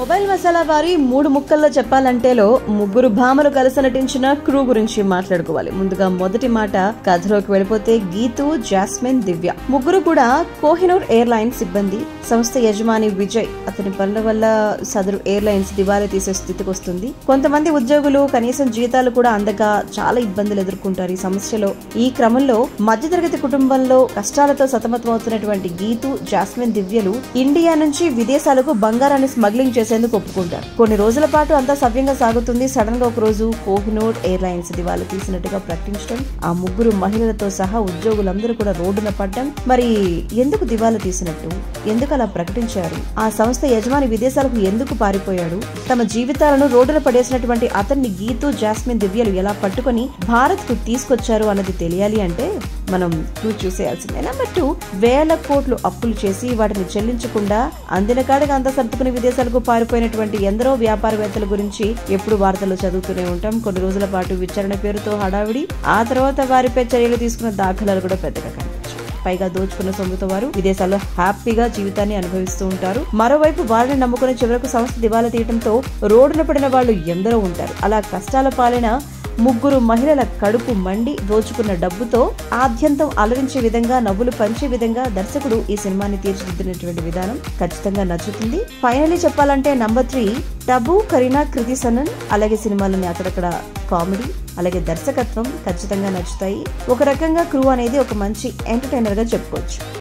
mobile masala వారి మూడు ముక్కల్లో చెప్పాలంటేలో ముగ్గురు భామలు కలిసి నటించిన క్రూ గురించి మాట్లాడుకోవాలి ముందుగా మొదటి మాట కథలోకి వెళ్ళిపోతే గీతు జాస్మిన్ దివ్య ముగ్గురు కూడా కోహినూర్ ఎయిర్ లైన్స్ సిబ్బంది సంస్థ యజమాని విజయ్ అతని పనుల వల్ల సదరు ఎయిర్ లైన్స్ దివాలా తీసే స్థితికి వస్తుంది కొంతమంది ఉద్యోగులు కనీసం జీతాలు కూడా అందక చాలా ఇబ్బందులు ఎదుర్కొంటారు ఈ సమస్యలో ఈ క్రమంలో మధ్యతరగతి కుటుంబంలో కష్టాలతో సతమతమవుతున్నటువంటి గీతు జాస్మిన్ దివ్యలు ఇండియా నుంచి విదేశాలకు బంగారాన్ని స్మగ్లింగ్ చేసేందుకు ఒప్పుకుంటారు కొన్ని రోజుల పాటు అంతా సవ్యంగా సాగుతుంది సడన్ గా ఒక రోజు కోహినూర్ ఎయిర్ లైన్స్ దివాలా తీసినట్టుగా ప్రకటించడం ఆ ముగ్గురు మహిళలతో సహా ఉద్యోగులందరూ కూడా రోడ్డున పడ్డం మరి ఎందుకు దివాలా తీసినట్టు ఎందుకు అలా ప్రకటించారు ఆ సంస్థ యజమాని విదేశాలకు ఎందుకు పారిపోయాడు తమ జీవితాలను రోడ్డున పడేసినటువంటి అతన్ని గీతు జాస్మిన్ దివ్యలు ఎలా పట్టుకొని భారత్ కు తీసుకొచ్చారు అన్నది తెలియాలి అంటే మనం టూ చూసేయాల్సిందే నెంబర్ టూ వేల కోట్లు అప్పులు చేసి వాటిని చెల్లించకుండా అందిన కాడికి అంత సర్దుకుని విదేశాలకు పారిపోయినటువంటి ఎందరో వ్యాపారవేత్తల గురించి ఎప్పుడు వార్తలు చదువుతూనే ఉంటాం కొన్ని రోజుల పాటు విచారణ పేరుతో హడావిడి ఆ తర్వాత వారిపై చర్యలు తీసుకున్న దాఖలాలు కూడా పెద్దగా కనిపించాయి పైగా దోచుకున్న సొమ్ముతో వారు విదేశాల్లో హ్యాపీగా జీవితాన్ని అనుభవిస్తూ ఉంటారు మరోవైపు వారిని నమ్ముకునే చివరకు సంస్థ దివాలా తీయడంతో రోడ్డున పడిన వాళ్ళు ఎందరో ఉంటారు అలా కష్టాల పాలైన ముగ్గురు మహిళల కడుపు మండి దోచుకున్న డబ్బుతో ఆద్యంతం అలరించే విధంగా నవ్వులు పంచే విధంగా దర్శకుడు ఈ సినిమాని తీర్చిదిద్దినటువంటి విధానం ఖచ్చితంగా నచ్చుతుంది ఫైనలీ చెప్పాలంటే నంబర్ త్రీ టబు కరీనా కృతి సనన్ అలాగే సినిమాలోని అక్కడక్కడ కామెడీ అలాగే దర్శకత్వం ఖచ్చితంగా నచ్చుతాయి ఒక రకంగా క్రూ అనేది ఒక మంచి ఎంటర్టైనర్ గా చెప్పుకోవచ్చు